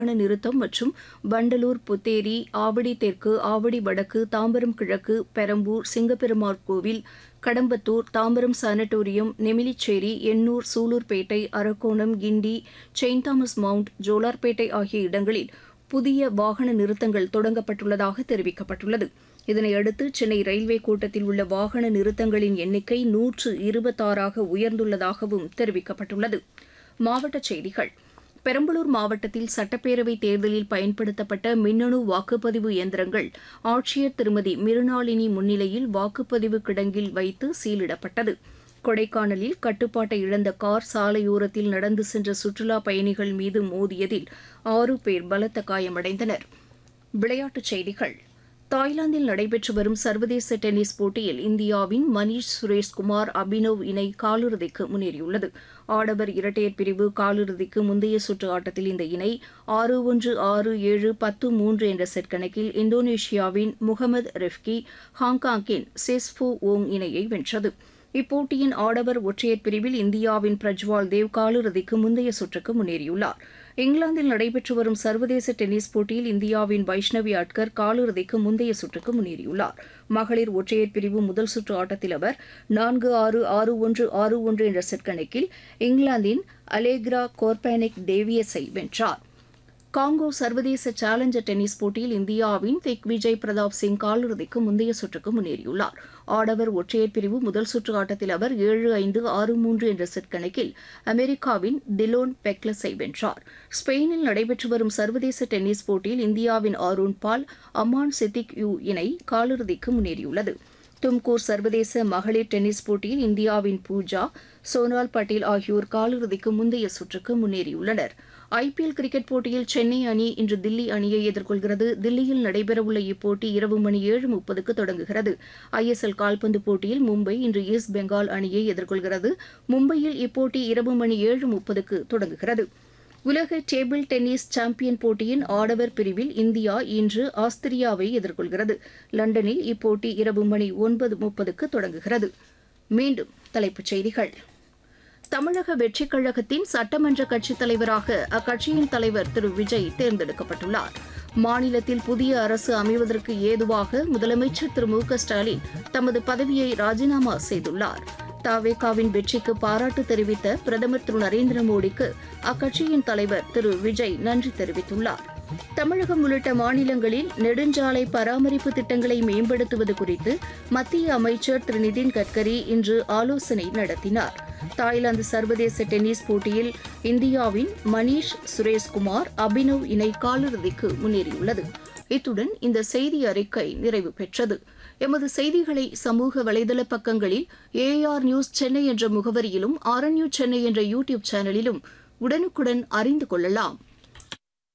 வாகன நிறுத்தம் மற்றும் வண்டலூர் புத்தேரி ஆவடி தெற்கு ஆவடி வடக்கு தாம்பரம் கிழக்கு Perambur Singaperumal Koil Kadambathur Tambaram Sanatorium Nemilichery Ennore Sullurpeta Arakkonam Guindy Saint Thomas Mount Jolarpettai ஆகிய இடங்களில் புதிய வாகன நிறுத்தங்கள் தொடங்கப்பட்டுள்ளதாக தெரிவிக்கப்பட்டுள்ளது இதனையடுத்து சென்னை ரயில்வே கோட்டத்தில் உள்ள வாகன நிறுத்தங்களின் எண்ணிக்கை நூற்று இருபத்தாறாக உயர்ந்துள்ளதாகவும் தெரிவிக்கப்பட்டுள்ளது மாவட்டச் செய்திகள் பெரம்பலூர் மாவட்டத்தில் சட்டப்பேரவை தேர்தலில் பயன்படுத்தப்பட்ட மின்னணு வாக்குப்பதிவு இயந்திரங்கள் ஆட்சியர் திருமதி மிருணாளினி முன்னிலையில் வாக்குப்பதிவு கிடங்கில் வைத்து சீலிடப்பட்டது கொடைக்கானலில் கட்டுப்பாட்டை இழந்த கார் சாலையோரத்தில் நடந்து சென்ற சுற்றுலா பயணிகள் மீது மோதியதில் ஆறு பேர் பலத்த காயமடைந்தனர் விளையாட்டுச் செய்திகள் தாய்லாந்தில் நடைபெற்று வரும் சர்வதேச டென்னிஸ் போட்டியில் இந்தியாவின் மணீஷ் சுரேஷ்குமார் அபினவ் இணை காலிறுதிக்கு முன்னேறியுள்ளது ஆடவர் இரட்டையர் பிரிவு காலிறுதிக்கு முந்தைய சுற்று ஆட்டத்தில் இந்த இணை ஆறு ஒன்று ஆறு ஏழு பத்து மூன்று என்ற செட் கணக்கில் இந்தோனேஷியாவின் முகமது ரெஃப்கி ஹாங்காங்கின் செஸ்ஃபு ஓங் இணையை வென்றது இப்போட்டியின் ஆடவர் ஒற்றையர் பிரிவில் இந்தியாவின் பிரஜ்வால் தேவ் காலிறுதிக்கு முந்தைய சுற்றுக்கு முன்னேறியுள்ளார் இங்கிலாந்தில் நடைபெற்று வரும் சர்வதேச டென்னிஸ் போட்டியில் இந்தியாவின் வைஷ்ணவி அட்கர் காலிறுதிக்கு முந்தைய சுற்றுக்கு முன்னேறியுள்ளார் மகளிர் ஒற்றையர் பிரிவு முதல் சுற்று ஆட்டத்தில் அவர் நான்கு ஆறு ஆறு ஒன்று ஆறு ஒன்று என்ற செட் கணக்கில் இங்கிலாந்தின் அலேக்ரா கோர்பானிக் டேவியஸை வென்றார் காங்கோ சர்வதேச சேலஞ்சர் டென்னிஸ் போட்டியில் இந்தியாவின் திக் விஜய் பிரதாப் சிங் காலிறுதிக்கு முந்தைய சுற்றுக்கு முன்னேறியுள்ளார் ஆடவர் ஒற்றையர் பிரிவு முதல் சுற்று ஆட்டத்தில் அவர் ஏழு ஐந்து ஆறு மூன்று என்ற செட் கணக்கில் அமெரிக்காவின் டிலோன் பெக்லஸை வென்றார் ஸ்பெயினில் நடைபெற்று வரும் சர்வதேச டென்னிஸ் போட்டியில் இந்தியாவின் ஆரூன் பால் அமான் சித்திக் யூ இணை காலிறுதிக்கு முன்னேறியுள்ளது தும்கூர் சர்வதேச மகளிர் டென்னிஸ் போட்டியில் இந்தியாவின் பூஜா சோனால் பட்டேல் ஆகியோர் காலிறுதிக்கு முந்தைய சுற்றுக்கு முன்னேறியுள்ளனர் ஐபிஎல் கிரிக்கெட் போட்டியில் சென்னை அணி இன்று தில்லி அணியை எதிர்கொள்கிறது தில்லியில் நடைபெறவுள்ள இப்போட்டி இரவு மணி ஏழு முப்பதுக்கு தொடங்குகிறது ஐஎஸ்எல் கால்பந்து போட்டியில் மும்பை இன்று ஈஸ்ட் பெங்கால் அணியை எதிர்கொள்கிறது மும்பையில் இப்போட்டி இரவு மணி ஏழு முப்பதுக்கு தொடங்குகிறது உலக டேபிள் டென்னிஸ் சாம்பியன் போட்டியின் ஆடவர் பிரிவில் இந்தியா இன்று ஆஸ்திரியாவை எதிர்கொள்கிறது லண்டனில் இப்போட்டி இரவு மணி ஒன்பது முப்பதுக்கு தொடங்குகிறது மீண்டும் தலைப்புச் செய்திகள் தமிழக வெற்றிக் கழகத்தின் சட்டமன்ற கட்சித் தலைவராக அக்கட்சியின் தலைவர் திரு விஜய் தேர்ந்தெடுக்கப்பட்டுள்ளார் மாநிலத்தில் புதிய அரசு அமைவதற்கு ஏதுவாக முதலமைச்சர் திரு மு க ஸ்டாலின் தமது பதவியை ராஜினாமா செய்துள்ளார் தாவேகாவின் வெற்றிக்கு பாராட்டு தெரிவித்த பிரதமர் திரு நரேந்திர மோடிக்கு அக்கட்சியின் தலைவர் திரு விஜய் நன்றி தெரிவித்துள்ளார் தமிழகம் உள்ளிட்ட மாநிலங்களில் நெடுஞ்சாலை பராமரிப்பு திட்டங்களை மேம்படுத்துவது குறித்து மத்திய அமைச்சர் திரு நிதின் கட்கரி இன்று ஆலோசனை நடத்தினார் தாய்லாந்து சர்வதேச டென்னிஸ் போட்டியில் இந்தியாவின் மணீஷ் சுரேஷ்குமார் அபினவ் இணை காலிறுதிக்கு முன்னேறியுள்ளது இத்துடன் இந்த செய்தி அறிக்கை நிறைவு பெற்றது எமது செய்திகளை சமூக வலைதள பக்கங்களில் ஏஆர் நியூஸ் சென்னை என்ற முகவரியிலும் ஆர்என்யூ சென்னை என்ற யூடியூப் சேனலிலும் உடனுக்குடன் அறிந்து கொள்ளலாம்